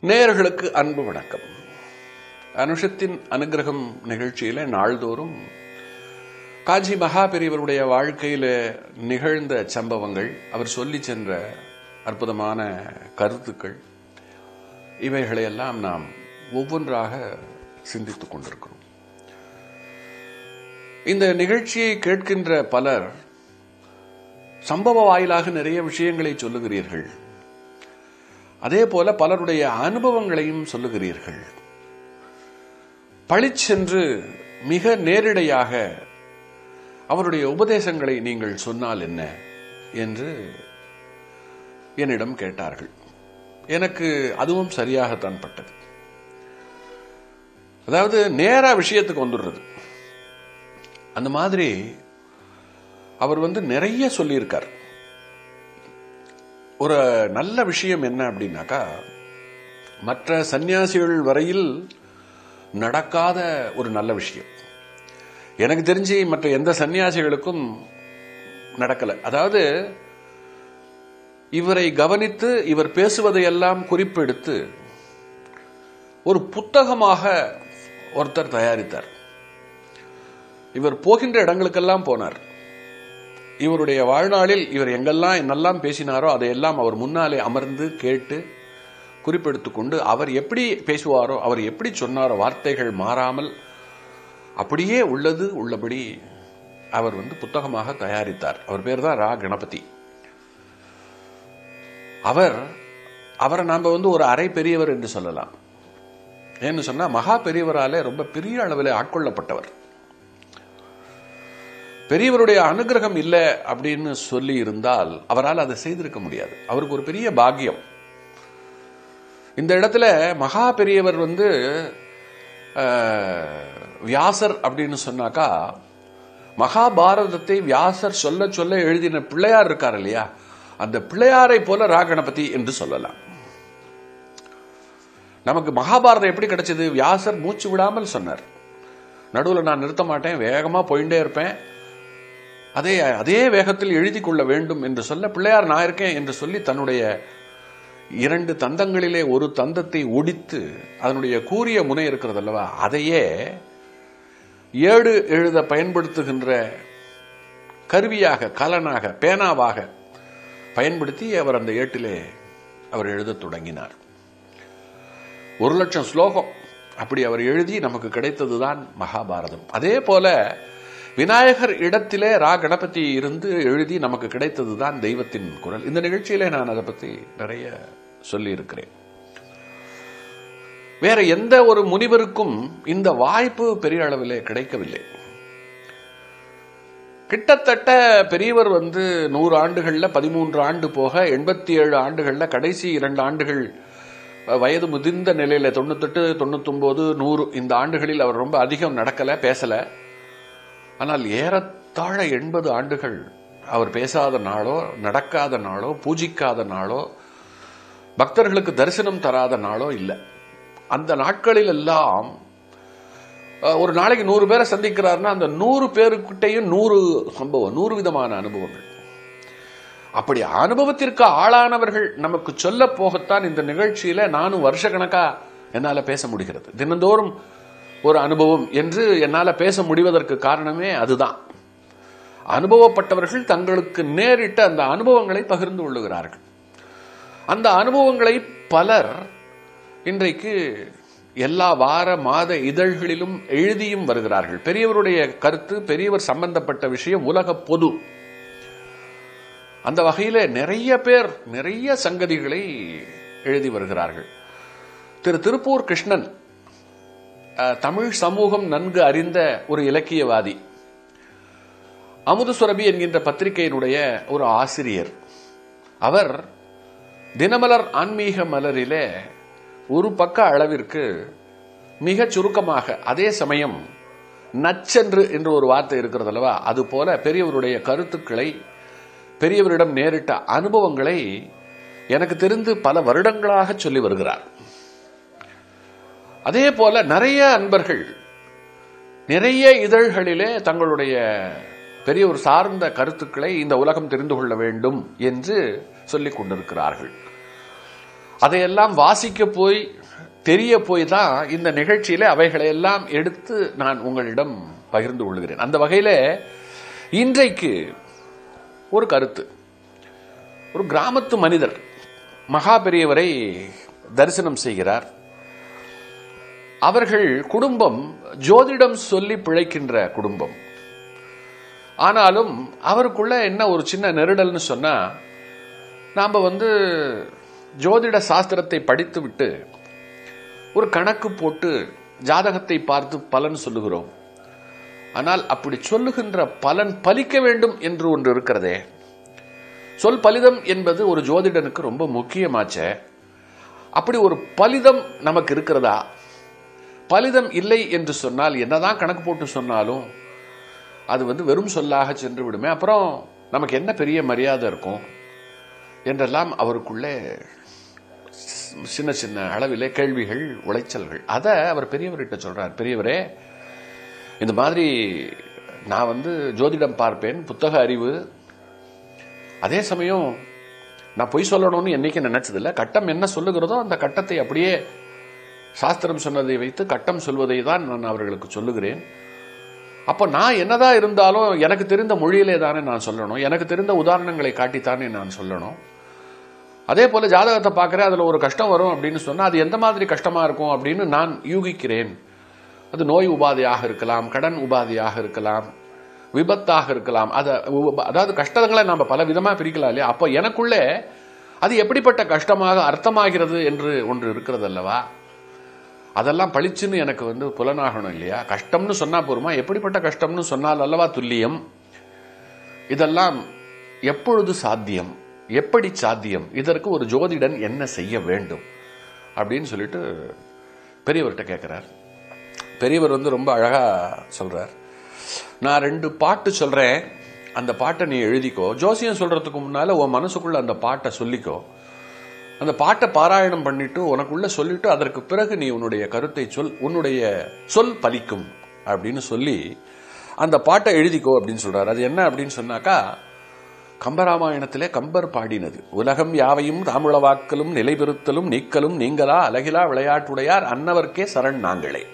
நேயர்களுக்கு அன்பு வணக்கம் அனுஷத்தின் அனுகிரகம் நிகழ்ச்சியில நாள்தோறும் காஞ்சி மகா பெரியவருடைய வாழ்க்கையில நிகழ்ந்த சம்பவங்கள் அவர் சொல்லி சென்ற அற்புதமான கருத்துக்கள் இவைகளையெல்லாம் நாம் ஒவ்வொன்றாக சிந்தித்துக் கொண்டிருக்கிறோம் இந்த நிகழ்ச்சியை கேட்கின்ற பலர் சம்பவ வாயிலாக நிறைய விஷயங்களை சொல்லுகிறீர்கள் அதே போல பலருடைய அனுபவங்களையும் சொல்லுகிறீர்கள் பளிச்சென்று மிக நேரிடையாக அவருடைய உபதேசங்களை நீங்கள் சொன்னால் என்ன என்று என்னிடம் கேட்டார்கள் எனக்கு அதுவும் சரியாகத்தான் பட்டது அதாவது நேரா விஷயத்துக்கு வந்துடுறது அந்த மாதிரி அவர் வந்து நிறைய சொல்லியிருக்கார் ஒரு நல்ல விஷயம் என்ன அப்படின்னாக்கா மற்ற சன்னியாசிகள் வரையில் நடக்காத ஒரு நல்ல விஷயம் எனக்கு தெரிஞ்சு மற்ற எந்த சன்னியாசிகளுக்கும் நடக்கல அதாவது இவரை கவனித்து இவர் பேசுவதையெல்லாம் குறிப்பெடுத்து ஒரு புத்தகமாக ஒருத்தர் தயாரித்தார் இவர் போகின்ற இடங்களுக்கெல்லாம் போனார் இவருடைய வாழ்நாளில் இவர் எங்கெல்லாம் என்னெல்லாம் பேசினாரோ அதையெல்லாம் அவர் முன்னாலே அமர்ந்து கேட்டு குறிப்பெடுத்துக் கொண்டு அவர் எப்படி பேசுவாரோ அவர் எப்படி சொன்னாரோ வார்த்தைகள் மாறாமல் அப்படியே உள்ளது உள்ளபடி அவர் வந்து புத்தகமாக தயாரித்தார் அவர் பேர் தான் ரா கணபதி அவர் அவரை நாம வந்து ஒரு அரை பெரியவர் என்று சொல்லலாம் ஏன்னு சொன்னா மகா பெரியவராலே ரொம்ப பெரிய அளவில் ஆட்கொள்ளப்பட்டவர் பெரியவருடைய அனுகிரகம் இல்லை அப்படின்னு சொல்லி இருந்தால் அவரால் அதை செய்திருக்க முடியாது அவருக்கு ஒரு பெரிய பாக்கியம் இந்த இடத்துல மகா பெரியவர் வந்து வியாசர் அப்படின்னு சொன்னாக்கா மகாபாரதத்தை வியாசர் சொல்ல சொல்ல எழுதின பிள்ளையார் இருக்கார் இல்லையா அந்த பிள்ளையாரை போல ராகணபதி என்று சொல்லலாம் நமக்கு மகாபாரதம் எப்படி கிடைச்சது வியாசர் மூச்சு விடாமல் சொன்னார் நடுவில் நான் நிறுத்த மாட்டேன் வேகமா போயிட்டே இருப்பேன் அதே அதே வேகத்தில் எழுதி கொள்ள வேண்டும் என்று சொல்ல பிள்ளையார் நான் இருக்கேன் என்று சொல்லி தன்னுடைய இரண்டு தந்தங்களிலே ஒரு தந்தத்தை ஒடித்து அதனுடைய கூறிய முனை இருக்கிறது அல்லவா அதையே ஏடு எழுத பயன்படுத்துகின்ற கருவியாக கலனாக பேனாவாக பயன்படுத்தி அவர் அந்த ஏட்டிலே அவர் எழுதத் தொடங்கினார் ஒரு லட்சம் ஸ்லோகம் அப்படி அவர் எழுதி நமக்கு கிடைத்ததுதான் மகாபாரதம் அதே போல விநாயகர் இடத்திலே ரா கணபதி இருந்து எழுதி நமக்கு கிடைத்ததுதான் தெய்வத்தின் குரல் இந்த நிகழ்ச்சியிலே நான் அதை பத்தி நிறைய சொல்லி இருக்கிறேன் வேற எந்த ஒரு முனிவருக்கும் இந்த வாய்ப்பு பெரிய அளவிலே கிடைக்கவில்லை கிட்டத்தட்ட பெரியவர் வந்து நூறு ஆண்டுகள்ல பதிமூன்று ஆண்டு போக எண்பத்தி ஏழு ஆண்டுகள்ல கடைசி இரண்டு ஆண்டுகள் வயது முதிர்ந்த நிலையில தொண்ணூத்தெட்டு தொண்ணூத்தொன்பது நூறு இந்த ஆண்டுகளில் அவர் ரொம்ப அதிகம் நடக்கல பேசல ஆனால் ஏறத்தாழ எண்பது ஆண்டுகள் அவர் பேசாத நாளோ நடக்காத நாளோ பூஜிக்காத நாளோ பக்தர்களுக்கு தரிசனம் தராத நாளோ இல்லை அந்த நாட்களில் எல்லாம் ஒரு நாளைக்கு நூறு பேரை சந்திக்கிறாருன்னா அந்த நூறு பேருக்கிட்டையும் நூறு சம்பவம் நூறு விதமான அனுபவங்கள் அப்படி அனுபவத்திற்கு ஆளானவர்கள் நமக்கு சொல்ல போகத்தான் இந்த நிகழ்ச்சியில நானும் வருஷ கணக்கா என்னால பேச முடிகிறது தினந்தோறும் ஒரு அனுபவம் என்று என்னால் பேச முடிவதற்கு காரணமே அதுதான் அனுபவப்பட்டவர்கள் தங்களுக்கு நேரிட்ட அந்த அனுபவங்களை பகிர்ந்து கொள்ளுகிறார்கள் அந்த அனுபவங்களை பலர் இன்றைக்கு எல்லா வார மாத இதழ்களிலும் எழுதியும் வருகிறார்கள் பெரியவருடைய கருத்து பெரியவர் சம்பந்தப்பட்ட விஷயம் உலக பொது அந்த வகையில நிறைய பேர் நிறைய சங்கதிகளை எழுதி வருகிறார்கள் திரு திருப்பூர் கிருஷ்ணன் தமிழ் சமூகம் நன்கு அறிந்த ஒரு இலக்கியவாதி அமுதுசுரபி என்கின்ற பத்திரிகையினுடைய ஒரு ஆசிரியர் அவர் தினமலர் ஆன்மீக மலரிலே ஒரு பக்க அளவிற்கு மிக சுருக்கமாக அதே சமயம் நச்சென்று என்று ஒரு வார்த்தை இருக்கிறது அல்லவா அது போல பெரியவருடைய கருத்துக்களை பெரியவரிடம் நேரிட்ட அனுபவங்களை எனக்கு தெரிந்து பல வருடங்களாக சொல்லி வருகிறார் அதே போல நிறைய அன்பர்கள் நிறைய இதழ்களிலே தங்களுடைய பெரியவர் சார்ந்த கருத்துக்களை இந்த உலகம் தெரிந்து கொள்ள வேண்டும் என்று சொல்லிக் கொண்டிருக்கிறார்கள் அதையெல்லாம் வாசிக்க போய் தெரிய போய் தான் இந்த நிகழ்ச்சியில அவைகளை எல்லாம் எடுத்து நான் உங்களிடம் பகிர்ந்து கொள்கிறேன் அந்த வகையில இன்றைக்கு ஒரு கருத்து ஒரு கிராமத்து மனிதர் மகா பெரியவரை தரிசனம் செய்கிறார் அவர்கள் குடும்பம் ஜோதிடம் சொல்லி பிழைக்கின்ற குடும்பம் ஆனாலும் அவருக்குள்ள என்ன ஒரு சின்ன நெருடல்னு சொன்னா நாம வந்து ஜோதிட சாஸ்திரத்தை படித்து விட்டு ஒரு கணக்கு போட்டு ஜாதகத்தை பார்த்து பலன் சொல்லுகிறோம் ஆனால் அப்படி சொல்லுகின்ற பலன் பலிக்க வேண்டும் என்று ஒன்று இருக்கிறதே சொல் பலிதம் என்பது ஒரு ஜோதிடனுக்கு ரொம்ப முக்கியமாச்சே அப்படி ஒரு பலிதம் நமக்கு இருக்கிறதா பலிதம் இல்லை என்று சொன்னால் என்னதான் கணக்கு போட்டு சொன்னாலும் அது வந்து வெறும் சொல்லாக சென்று விடுமே அப்புறம் நமக்கு என்ன பெரிய மரியாதை இருக்கும் என்றெல்லாம் அவருக்குள்ளே சின்ன சின்ன அளவிலே கேள்விகள் உளைச்சல்கள் அதை அவர் பெரியவர்கிட்ட சொல்றார் பெரியவரே இந்த மாதிரி நான் வந்து ஜோதிடம் பார்ப்பேன் புத்தக அறிவு அதே சமயம் நான் பொய் சொல்லணும்னு என்னைக்கு நினைச்சதில்ல கட்டம் என்ன சொல்லுகிறதோ அந்த கட்டத்தை அப்படியே சாஸ்திரம் சொன்னதை வைத்து கட்டம் சொல்வதை தான் நான் அவர்களுக்கு சொல்லுகிறேன் அப்போ நான் என்னதான் இருந்தாலும் எனக்கு தெரிந்த மொழியிலே தானே நான் சொல்லணும் எனக்கு தெரிந்த உதாரணங்களை காட்டித்தானே நான் சொல்லணும் அதே போல ஜாதகத்தை பார்க்குறேன் அதில் ஒரு கஷ்டம் வரும் அப்படின்னு சொன்னால் அது எந்த மாதிரி கஷ்டமாக இருக்கும் அப்படின்னு நான் யூகிக்கிறேன் அது நோய் உபாதையாக இருக்கலாம் கடன் உபாதையாக இருக்கலாம் விபத்தாக இருக்கலாம் அதை உப- அதாவது கஷ்டங்களை நாம் பல விதமாக பிரிக்கலாம் இல்லையா அப்போ எனக்குள்ளே அது எப்படிப்பட்ட கஷ்டமாக அர்த்தமாகிறது என்று ஒன்று இருக்கிறது அல்லவா அதெல்லாம் பளிச்சுன்னு எனக்கு வந்து புலனாகணும் இல்லையா கஷ்டம்னு சொன்னா போருமா எப்படிப்பட்ட கஷ்டம்னு சொன்னால் அல்லவா துல்லியம் இதெல்லாம் எப்பொழுது சாத்தியம் எப்படி சாத்தியம் இதற்கு ஒரு ஜோதிடன் என்ன செய்ய வேண்டும் அப்படின்னு சொல்லிட்டு பெரியவர்கிட்ட கேட்கிறார் பெரியவர் வந்து ரொம்ப அழகா சொல்றார் நான் ரெண்டு பாட்டு சொல்றேன் அந்த பாட்டை நீ எழுதிக்கோ ஜோசியம் சொல்றதுக்கு முன்னால உன் மனசுக்குள்ள அந்த பாட்டை சொல்லிக்கோ அந்த பாட்டை பாராயணம் பண்ணிட்டு உனக்குள்ள சொல்லிட்டு அதற்கு பிறகு நீ உன்னுடைய கருத்தை சொல் உன்னுடைய சொல் பலிக்கும் அப்படின்னு சொல்லி அந்த பாட்டை எழுதிக்கோ அப்படின்னு சொல்றாரு அது என்ன அப்படின்னு சொன்னாக்கா கம்பராமாயணத்திலே கம்பர் பாடினது உலகம் யாவையும் தாமுளவாக்கலும் நிலைபெறுத்தலும் நீக்கலும் நீங்களா அழகிலா விளையாட்டுடையார் அன்னவர்க்கே சரண் நாங்களே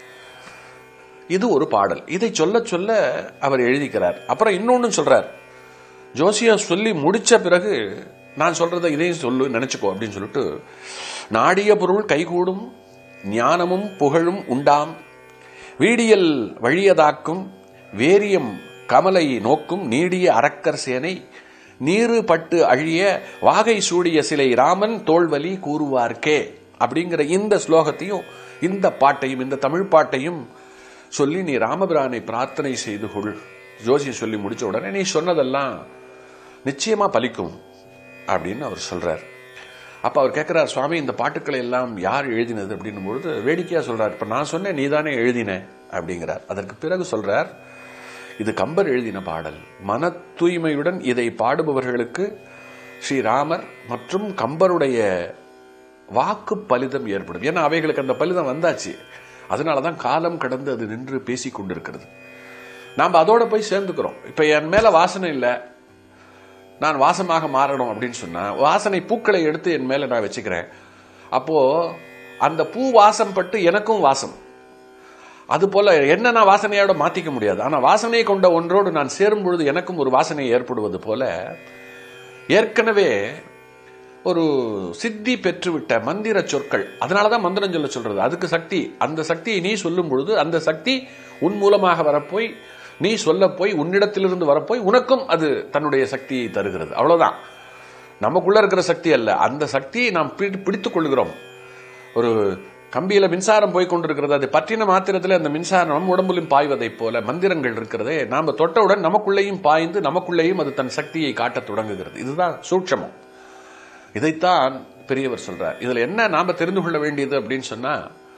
இது ஒரு பாடல் இதை சொல்ல சொல்ல அவர் எழுதிக்கிறார் அப்புறம் இன்னொன்னு சொல்றார் ஜோசியம் சொல்லி முடிச்ச பிறகு நான் சொல்றதை இதையும் சொல்லு நினைச்சுக்கோ அப்படின்னு சொல்லிட்டு நாடிய பொருள் கைகூடும் ஞானமும் புகழும் உண்டாம் வீடியல் வழியதாக்கும் வேரியம் கமலை நோக்கும் நீடிய அரக்கர் சேனை நீரு பட்டு அழிய வாகை சூடிய சிலை ராமன் தோல்வலி கூறுவார்க்கே அப்படிங்கிற இந்த ஸ்லோகத்தையும் இந்த பாட்டையும் இந்த தமிழ் பாட்டையும் சொல்லி நீ ராமபிரானை பிரார்த்தனை செய்து கொள் ஜோசியம் சொல்லி முடிச்ச உடனே நீ சொன்னதெல்லாம் நிச்சயமா பலிக்கும் அப்படின்னு அவர் சொல்றார் அப்ப அவர் கேட்கிறார் சுவாமி இந்த பாட்டுக்களை எல்லாம் யார் எழுதினது அப்படின்னும் பொழுது வேடிக்கையா சொல்றார் இப்ப நான் சொன்னேன் நீ தானே எழுதின அப்படிங்கிறார் அதற்கு பிறகு சொல்றார் இது கம்பர் எழுதின பாடல் மன தூய்மையுடன் இதை பாடுபவர்களுக்கு ஸ்ரீராமர் மற்றும் கம்பருடைய வாக்கு பலிதம் ஏற்படும் ஏன்னா அவைகளுக்கு அந்த பலிதம் வந்தாச்சு அதனாலதான் காலம் கடந்து அது நின்று பேசிக் கொண்டிருக்கிறது நாம் அதோட போய் சேர்ந்துக்கிறோம் இப்ப என் மேல வாசனை இல்லை நான் வாசமாக மாறணும் அப்படின்னு சொன்னா வாசனை பூக்களை எடுத்து என் மேல நான் வச்சுக்கிறேன் அப்போ அந்த பூ வாசம் பட்டு எனக்கும் வாசம் அது போல என்ன நான் வாசனையோட மாத்திக்க முடியாது ஆனா வாசனையை கொண்ட ஒன்றோடு நான் சேரும் பொழுது எனக்கும் ஒரு வாசனை ஏற்படுவது போல ஏற்கனவே ஒரு சித்தி பெற்றுவிட்ட மந்திர சொற்கள் அதனாலதான் மந்திரம் சொல்ல சொல்றது அதுக்கு சக்தி அந்த சக்தியை நீ சொல்லும் பொழுது அந்த சக்தி உன் மூலமாக வரப்போய் நீ சொல்ல போய் உன்னிடத்திலிருந்து வரப்போய் உனக்கும் அது தன்னுடைய சக்தியை தருகிறது அவ்வளவுதான் நமக்குள்ள இருக்கிற சக்தி அல்ல அந்த சக்தியை நாம் பிடி- பிடித்துக் கொள்கிறோம் ஒரு கம்பியில மின்சாரம் போய் கொண்டிருக்கிறது அது பற்றின மாத்திரத்தில் அந்த மின்சாரம் நம் உடம்பிலும் பாய்வதைப் போல மந்திரங்கள் இருக்கிறதே நாம தொட்டவுடன் நமக்குள்ளேயும் பாய்ந்து நமக்குள்ளேயும் அது தன் சக்தியை காட்டத் தொடங்குகிறது இதுதான் சூட்சமம் இதைத்தான் பெரியவர் சொல்றார் இதுல என்ன நாம தெரிந்து கொள்ள வேண்டியது அப்படின்னு சொன்னா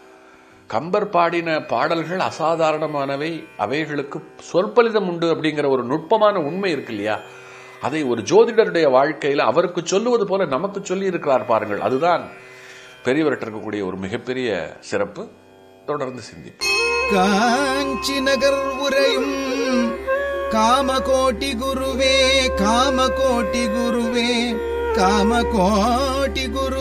கம்பர் பாடின பாடல்கள் அசாதாரணமானவை அவைகளுக்கு சொற்பலிதம் உண்டு அப்படிங்கிற ஒரு நுட்பமான உண்மை இருக்கு இல்லையா அதை ஒரு ஜோதிடருடைய வாழ்க்கையில அவருக்கு சொல்லுவது போல நமக்கு சொல்லி இருக்கிறார் பாருங்கள் அதுதான் பெரியவர்கிட்ட இருக்கக்கூடிய ஒரு மிகப்பெரிய சிறப்பு தொடர்ந்து சிந்திப்போம் காஞ்சி நகர் உரையும் காமகோட்டி குருவே காமகோட்டி குருவே காமகோட்டி குரு